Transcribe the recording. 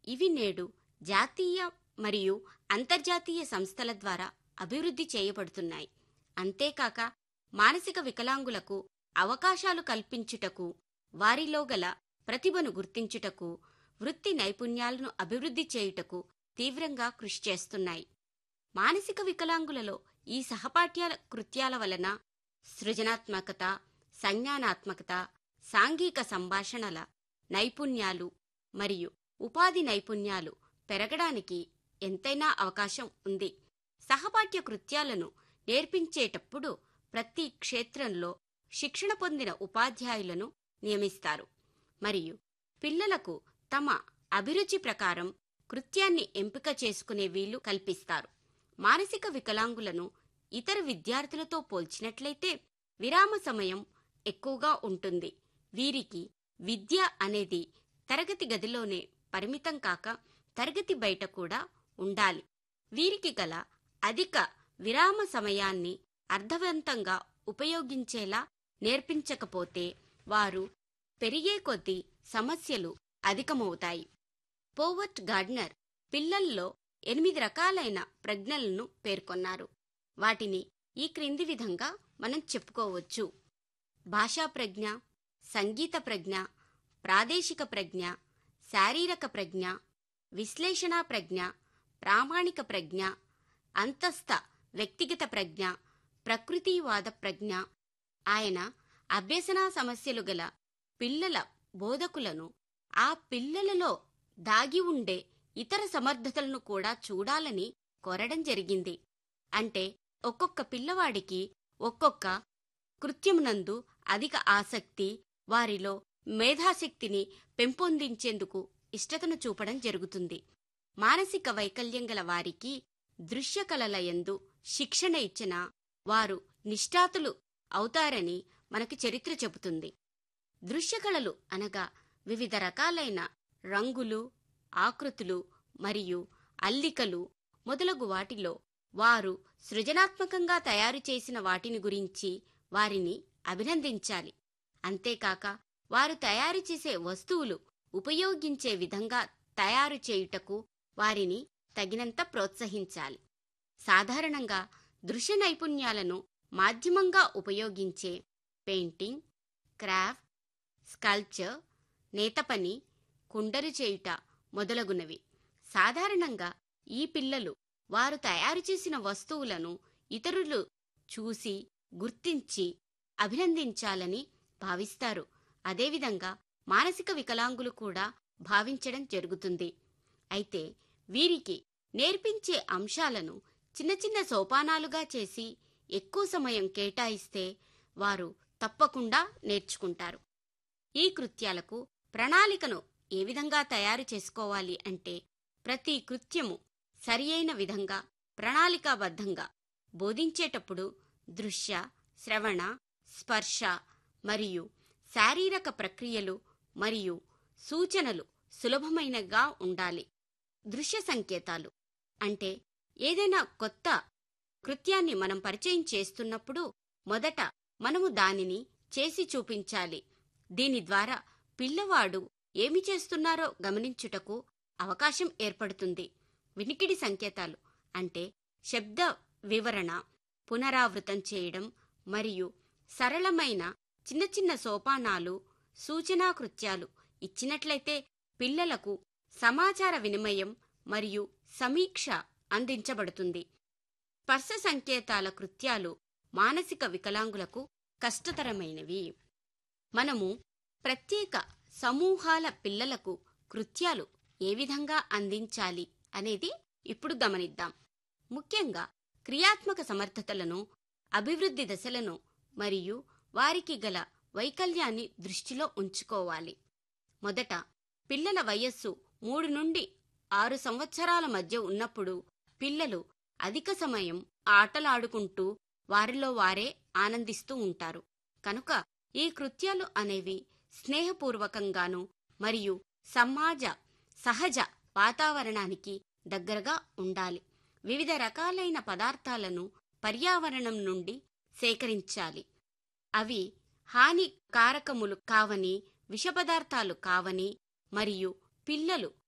ఇవి నేడు జాతీయ మరియు అంతర్జాతీయ సంస్థల ద్వారా అభివృద్ధి చేయబడుతున్నాయి అంతేకాక మానసిక వికలాంగులకు అవకాశాలు కల్పించుటకు వారిలో గల ప్రతిభను గుర్తించుటకు వృత్తి నైపుణ్యాలను అభివృద్ధి చేయుటకు తీవ్రంగా కృషి చేస్తున్నాయి మానసిక వికలాంగులలో ఈ సహపాఠ్యాల కృత్యాల వలన సృజనాత్మకత సంజ్ఞానాత్మకత సాంఘిక సంభాషణల నైపుణ్యాలు మరియు ఉపాధి నైపుణ్యాలు పెరగడానికి ఎంతైనా అవకాశం ఉంది సహపాఠ్య కృత్యాలను నేర్పించేటప్పుడు ప్రతి క్షేత్రంలో శిక్షణ పొందిన ఉపాధ్యాయులను నియమిస్తారు మరియు పిల్లలకు తమ అభిరుచి ప్రకారం కృత్యాన్ని ఎంపిక చేసుకునే వీలు కల్పిస్తారు మానసిక వికలాంగులను ఇతర విద్యార్థులతో పోల్చినట్లయితే విరామ సమయం ఎక్కువగా ఉంటుంది వీరికి విద్య అనేది తరగతి గదిలోనే పరిమితం కాక తరగతి బయట కూడా ఉండాలి వీరికి గల అధిక విరామ సమయాన్ని అర్థవంతంగా ఉపయోగించేలా నేర్పించకపోతే వారు పెరిగే కొద్దీ సమస్యలు అధికమవుతాయి పోవర్ట్ గార్డ్నర్ పిల్లల్లో ఎనిమిది రకాలైన ప్రజ్ఞలను పేర్కొన్నారు వాటిని ఈ క్రింది విధంగా మనం చెప్పుకోవచ్చు భాషా ప్రజ్ఞ సంగీత ప్రజ్ఞ ప్రాదేశిక ప్రజ్ఞ శారీరక ప్రజ్ఞ విశ్లేషణ ప్రజ్ఞ ప్రామాణిక ప్రజ్ఞ అంతస్థ వ్యక్తిగత ప్రజ్ఞ ప్రకృతివాద ప్రజ్ఞ ఆయన అభ్యసన సమస్యలు గల పిల్లల బోధకులను ఆ పిల్లలలో దాగి ఉండే ఇతర సమర్థతలను కూడా చూడాలని కోరడం జరిగింది అంటే ఒక్కొక్క పిల్లవాడికి ఒక్కొక్క కృత్యమునందు అధిక ఆసక్తి వారిలో మేధాశక్తిని పెంపొందించేందుకు ఇష్టతను చూపడం జరుగుతుంది మానసిక వైకల్యం గల వారికి దృశ్య కళల యందు శిక్షణ ఇచ్చిన వారు నిష్ఠాతులు అవుతారని మనకి చరిత్ర చెబుతుంది దృశ్య కళలు అనగా వివిధ రకాలైన రంగులు ఆకృతులు మరియు అల్లికలు మొదలగు వాటిలో వారు సృజనాత్మకంగా తయారు చేసిన వాటిని గురించి వారిని అభినందించాలి అంతేకాక వారు తయారు చేసే వస్తువులు ఉపయోగించే విధంగా తయారు చేయుటకు వారిని తగినంత ప్రోత్సహించాలి సాధారణంగా దృశ్య నైపుణ్యాలను మాధ్యమంగా ఉపయోగించే పెయింటింగ్ క్రాఫ్ట్ స్కల్ప్చర్ నేతపని కుండలు చేయుట మొదలగునవి సాధారణంగా ఈ పిల్లలు వారు తయారు చేసిన వస్తువులను ఇతరులు చూసి గుర్తించి అభినందించాలని భావిస్తారు అదేవిధంగా మానసిక వికలాంగులు కూడా భావించడం జరుగుతుంది అయితే వీరికి నేర్పించే అంశాలను చిన్న చిన్న సోపానాలుగా చేసి ఎక్కువ సమయం కేటాయిస్తే వారు తప్పకుండా నేర్చుకుంటారు ఈ కృత్యాలకు ప్రణాళికను ఏ విధంగా తయారు చేసుకోవాలి అంటే ప్రతి కృత్యము సరియైన విధంగా ప్రణాళికాబద్ధంగా బోధించేటప్పుడు దృశ్య శ్రవణ స్పర్శ మరియు శారీరక ప్రక్రియలు మరియు సూచనలు సులభమైనగా ఉండాలి దృశ్య సంకేతాలు అంటే ఏదైనా కొత్త కృత్యాన్ని మనం పరిచయం చేస్తున్నప్పుడు మొదట మనము దానిని చేసి చూపించాలి దీని ద్వారా పిల్లవాడు ఏమి చేస్తున్నారో గమనించుటకు అవకాశం ఏర్పడుతుంది వినికిడి సంకేతాలు అంటే శబ్ద వివరణ పునరావృతం చేయడం మరియు సరళమైన చిన్న చిన్న సోపానాలు సూచనా కృత్యాలు ఇచ్చినట్లయితే పిల్లలకు సమాచార వినిమయం మరియు సమీక్ష అందించబడుతుంది స్పర్శ సంకేతాల కృత్యాలు మానసిక వికలాంగులకు కష్టతరమైనవి మనము ప్రత్యేక సమూహాల పిల్లలకు కృత్యాలు ఏ విధంగా అందించాలి అనేది ఇప్పుడు గమనిద్దాం ముఖ్యంగా క్రియాత్మక సమర్థతలను అభివృద్ధి దశలను మరియు వారికి గల వైకల్యాన్ని దృష్టిలో ఉంచుకోవాలి మొదట పిల్లల వయస్సు మూడు నుండి ఆరు సంవత్సరాల మధ్య ఉన్నప్పుడు పిల్లలు అధిక సమయం ఆటలాడుకుంటూ వారిలో వారే ఆనందిస్తూ ఉంటారు కనుక ఈ కృత్యాలు అనేవి స్నేహపూర్వకంగాను మరియు సమాజ సహజ వాతావరణానికి దగ్గరగా ఉండాలి వివిధ రకాలైన పదార్థాలను పర్యావరణం నుండి సేకరించాలి అవి హానికారకములు కావని విషపదార్థాలు కావని మరియు పిల్లలు